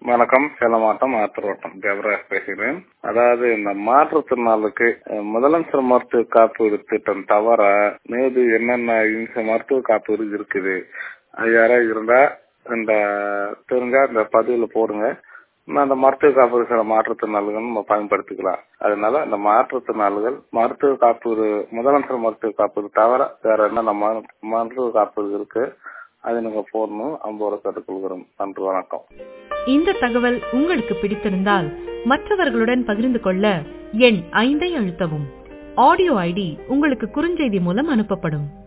வணக்கம் சேலம் மாவட்டம் ஆத்திரோட்டம் தேவராஜ் பேசுகிறேன் அதாவது இந்த மாற்றுத்திறனாளுக்கு அஹ், முதலமைச்சர் மருத்துவ காப்பீடு திட்டம் தவிர மேது என்னென்ன இந்த மருத்துவ காப்பீடு இருக்குது அது யாராவது இருந்தா இந்த தெரிஞ்சா இந்த பதிவுல போடுங்க நான் அந்த மருத்துவ காப்பீடு சில மாற்றுத்திறனாளிகள் நம்ம பயன்படுத்திக்கலாம் அதனால இந்த மாற்றுத்திறனாளிகள் மருத்துவ காப்பீடு முதலமைச்சர் மருத்துவ காப்பீடு தவிர வேற என்னென்ன மரு- மருத்துவ காப்பீடு இருக்கு அது நீங்க போடணும் அம்போட கேட்டுக்கொள்கிறோம் நன்றி வணக்கம் இந்த தகவல் உங்களுக்கு பிடித்திருந்தால் மற்றவர்களுடன் பகிர்ந்து கொள்ள எண் ஐந்தை அழுத்தவும் ஆடியோ ஐடி உங்களுக்கு குறுஞ்செய்தி மூலம் அனுப்பப்படும்